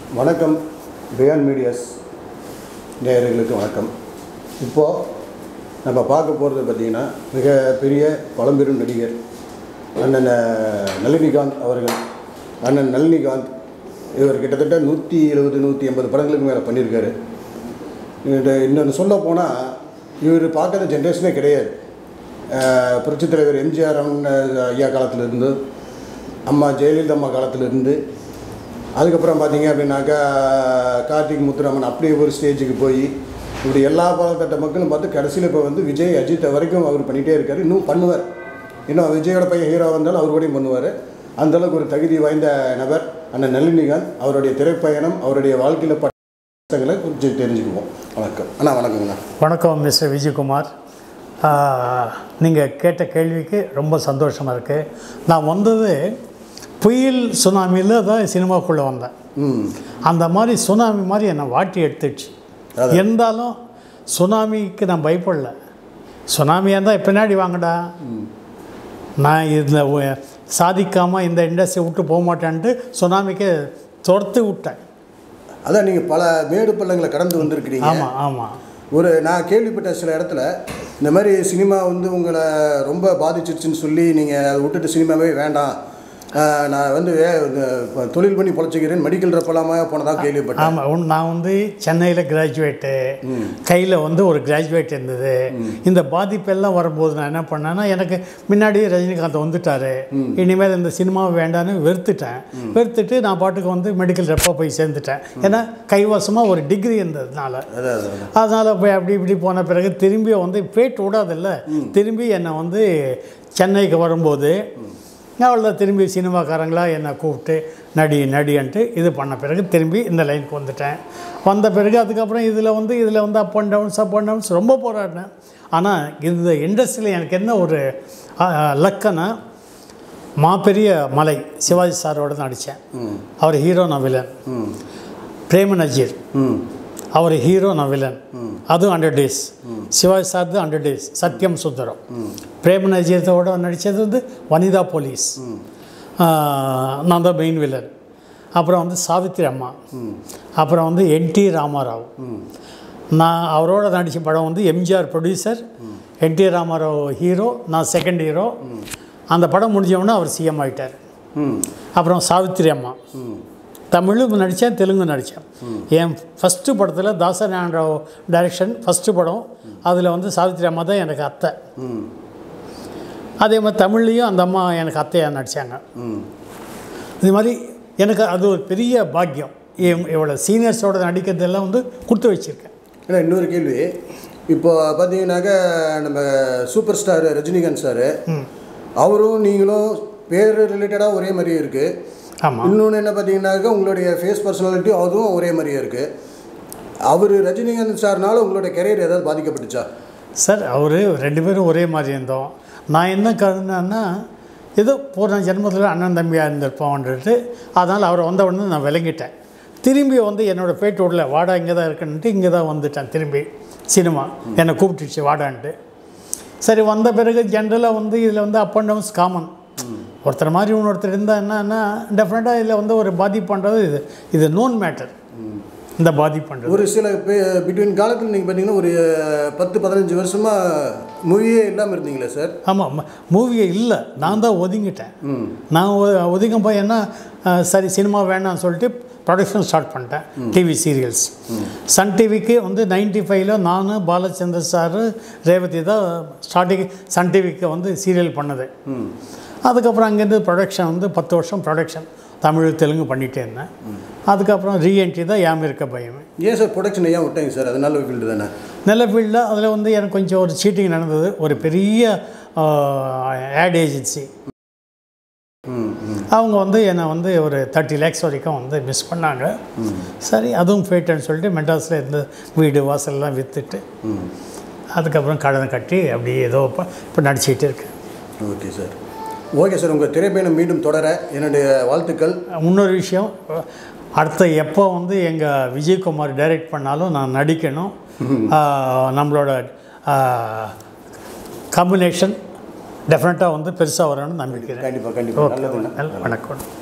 வணக்கம் பியான் மீடியாஸ் நேயர்களுக்கு வணக்கம் இப்போது நம்ம பார்க்க போகிறது பார்த்திங்கன்னா மிக பெரிய பழம்பெரும் நடிகர் அண்ணன் அஹ், நளினிகாந்த் அவர்கள் அண்ணன் நளினிகாந்த் இவர் கிட்டத்தட்ட நூற்றி எழுபது நூற்றி எண்பது படங்களுக்கு மேலே பண்ணியிருக்காரு இது இன்னொன்று சொல்ல போனால் இவர் பார்க்காத ஜென்ரேஷனே கிடையாது அஹ், புரட்சித் தலைவர் எம்ஜிஆர் அண்ணன் ஐயா காலத்திலிருந்து அம்மா ஜெயலலிதா அம்மா காலத்திலிருந்து அதுக்கப்புறம் பார்த்தீங்க அப்படின்னாக்கா கார்த்திக் முத்துராமன் அப்படி ஒரு ஸ்டேஜுக்கு போய் இப்படி எல்லா பாலத்தட்ட மக்களும் பார்த்து கடைசியில் இப்போ வந்து விஜய் அஜித் வரைக்கும் அவர் பண்ணிகிட்டே இருக்கார் இன்னும் பண்ணுவார் இன்னும் விஜயோட பையன் ஹீரோ வந்தாலும் அவர் கூடயும் பண்ணுவார் அந்தளவுக்கு ஒரு தகுதி வாய்ந்த நபர் அண்ணன் நளினிகாந்த் அவருடைய திரைப்பயணம் அவருடைய வாழ்க்கையில் பட்ட கஷ்டங்களை கொஞ்சம் தெரிஞ்சுக்குவோம் வணக்கம் அண்ணா வணக்கங்கண்ணா வணக்கம் மிஸ்டர் விஜயகுமார் நீங்கள் கேட்ட கேள்விக்கு ரொம்ப சந்தோஷமாக இருக்குது நான் வந்தது புயல் சுனாமியில் தான் சினிமாக்குள்ளே வந்தேன் ம் அந்த மாதிரி சுனாமி மாதிரி என்னை வாட்டி எடுத்துடுச்சு அதான். இருந்தாலும் சுனாமிக்கு நான் பயப்படல சுனாமியாக இருந்தால் பின்னாடி வாங்கடா நான் இதில் சாதிக்காமல் இந்த இண்டஸ்ட்ரி விட்டு போக மாட்டேன்ட்டு சுனாமிக்கு துரத்து விட்டேன் அதான் நீங்கள் பல மேடு பள்ளங்களை கடந்து வந்திருக்கிறீங்க ஆமாம் ஆமாம் ஒரு நான் கேள்விப்பட்ட சில இடத்துல இந்த மாதிரி சினிமா வந்து உங்களை ரொம்ப பாதிச்சிருச்சுன்னு சொல்லி நீங்கள் அதை விட்டுட்டு சினிமாவே வேண்டாம் ஆஹ் நான் வந்து வே இந்த தொழில் பண்ணி பொழைச்சிக்கிறேன் மெடிக்கல் ரெப்பலாமல் போனதாக கேள்விப்பட்டேன் ஆமாம் நான் வந்து சென்னையில் கிராஜுவேட்டு கையில் வந்து ஒரு கிராஜுவேட் இருந்தது இந்த பாதிப்பெல்லாம் வரும்போது நான் என்ன பண்ணேன்னா எனக்கு முன்னாடி ரஜினிகாந்த் வந்துட்டார் இனிமேல் இந்த சினிமாவை வேண்டான்னு வெறுத்துட்டேன் வெறுத்துட்டு நான் பாட்டுக்கு வந்து மெடிக்கல் ரெப்பாக போய் சேர்ந்துட்டேன் ஏன்னா கைவசமாக ஒரு டிகிரி இருந்ததுனால அதான் அதான் அதனால் போய் அப்படி இப்படி போன பிறகு திரும்பி வந்து பேட் விடாதில்ல திரும்பி என்னை வந்து சென்னைக்கு வரும்போது அவ்வளோ திரும்பி சினிமாக்காரங்களா என்னை கூப்பிட்டு நடி நடின்ட்டு இது பண்ண பிறகு திரும்பி இந்த லைனுக்கு வந்துட்டேன் வந்த பிறகு அதுக்கப்புறம் இதில் வந்து இதில் வந்து up and downs up and downs ரொம்ப போராடினேன் ஆனால் இந்த இண்டஸ்ட்ரியில் எனக்கு என்ன ஒரு லக்கனா மாபெரிய மலை சிவாஜி சாரோட நடித்தேன் அவர் ஹீரோ நான் வில்லன் ம் பிரேம நஜீர் ம் அவர் ஹீரோ நான் வில்லன் அதுவும் ஹண்ட்ரட் டேஸ் சிவாஜி சார்து ஹண்ட்ரட் டேஸ் சத்யம் சுந்தரம் பிரேம நஜீரத்தோட நடித்தது வந்து வனிதா போலீஸ் ஆஹ், நான் தான் மெயின் வில்லன் அப்புறம் வந்து சாவித்ரி அம்மா அப்புறம் வந்து என்டி ராமாராவ் நான் அவரோட நடித்த படம் வந்து MGR producer NT Ramarao hero நான் செகண்ட் ஹீரோ அந்த படம் முடிஞ்சவொடனே அவர் சிஎம் ஆகிட்டார் ம் அப்புறம் சாவித்திரி அம்மா தமிழும் நடித்தேன் தெலுங்கு நடித்தேன் என் ஃபஸ்ட்டு படத்தில் தாசநாராயண ராவ் டைரக்ஷன் ஃபஸ்ட்டு படம் அதில் வந்து சாவித்திரி அம்மா தான் எனக்கு அத்தை ம் அதே மாதிரி தமிழ்லேயும் அந்த அம்மா எனக்கு அத்தையாக நடித்தாங்க ம் இது மாதிரி எனக்கு அது ஒரு பெரிய பாக்கியம் இவ- இவ்வளோ சீனியர்ஸோட நடிக்கிறதெல்லாம் வந்து கொடுத்து வச்சுருக்கேன் ஏன்னா இன்னொரு கேள்வி இப்போ பார்த்தீங்கன்னாக்கா நம்ம சூப்பர் ஸ்டார் ரஜினிகாந்த் சார் அவரும் நீங்களும் பேர் ரிலேட்டடாக ஒரே மாதிரியே இருக்குது ஆமாம் இன்னொன்று என்ன பார்த்தீங்கன்னாக்கா உங்களுடைய ஃபேஸ் பர்சனாலிட்டி அதுவும் ஒரே மாதிரியே இருக்குது அவர் ரஜினிகாந்த் சார்னால உங்களுடைய கெரியர் ஏதாவது பாதிக்கப்பட்டுச்சா சார் அவர் ரெண்டு பேரும் ஒரே மாதிரி இருந்தோம் நான் என்ன கருதுனேன்னா ஏதோ போன ஜென்மத்தில் அண்ணன் தம்பியாக இருந்திருப்போன்றது அதனால் அவர் வந்த உடனே நான் விளங்கிட்டேன் திரும்பி வந்து என்னோடய பேட்டு விடல வாடா இங்கே தான் இருக்குன்ட்டு இங்கே தான் வந்துட்டேன் திரும்பி சினிமா என்னை கூப்பிட்டுச்சு வாடான்ட்டு சரி வந்த பிறகு ஜென்ரலாக வந்து இதில் வந்து அப் அண்ட் டவுன்ஸ் காமன் ஒருத்தர் மாதிரி இன்னொருத்தர் இருந்தால் என்னன்னா டெஃபினட்டாக இதில் வந்து ஒரு பாதிப்புன்றது இது இது நோன் மேட்டர் இந்த பாதிப்புன்றது ஒரு சில பிட்வீன் காலத்தில் நீங்கள் பார்த்தீங்கன்னா ஒரு பத்து பதினஞ்சு வருஷமாக மூவியே இல்லாமல் இருந்தீங்களே சார் ஆமாம் மூவியே இல்லை நான் தான் ஒதுங்கிட்டேன் ம் நான் ஒ- ஒதுங்க போய் என்ன அஹ், சரி சினிமா வேணாம்னு சொல்லிட்டு ப்ரொடக்ஷன் ஸ்டார்ட் பண்ணிட்டேன் டிவி சீரியல்ஸ் சன் டிவிக்கு வந்து நைன்டி ஃபைவ்ல நான் பாலச்சந்தர் சார் ரேவதி தான் ஸ்டார்டிங் சன் டிவிக்கு வந்து சீரியல் பண்ணது ம் அதுக்கப்புறம் அங்கேருந்து ப்ரொடக்ஷன் வந்து பத்து வருஷம் ப்ரொடக்ஷன் தமிழ் தெலுங்கு பண்ணிகிட்டே இருந்தேன் அதுக்கப்புறம் ரீஎன்ட்ரி தான் யாம் இருக்க பயமே ஏன் சார் ப்ரொடக்ஷன் ஏன் விட்டாங்க சார் அது நல்ல ஃபீல்டு தானே நல்ல ஃபீல்டில் அதில் வந்து எனக்கு கொஞ்சம் ஒரு சீட்டிங் நடந்தது ஒரு பெரிய ஆட் ஏஜென்சி ம் ம் அவங்க வந்து என்னை வந்து ஒரு தேர்ட்டி லேக்ஸ் வரைக்கும் வந்து மிஸ் பண்ணாங்க சரி அதுவும் போயிட்டேன்னு சொல்லிட்டு மெட்ராஸில் இருந்த வீடு வாசல்லாம் விற்றுட்டு ம் அதுக்கப்புறம் கடனை கட்டி அப்படியே ஏதோ இப்போ இப்போ நடிச்சிக்கிட்டு இருக்கேன் ஓகே சார் ஓகே சார் உங்கள் திரைப்பயணம் மீண்டும் தொடர என்னுடைய வாழ்த்துக்கள் இன்னொரு விஷயம் அடுத்த எப்போ வந்து எங்கள் விஜயகுமார் டைரக்ட் பண்ணாலும் நான் நடிக்கணும் ஆஹ், நம்மளோட காம்பினேஷன் டெஃபினட்டாக வந்து பெருசாக வரணும்னு நம்பிக்கிறேன் கண்டிப்பாக கண்டிப்பாக ஓகே நல்லதுங்க வணக்கம்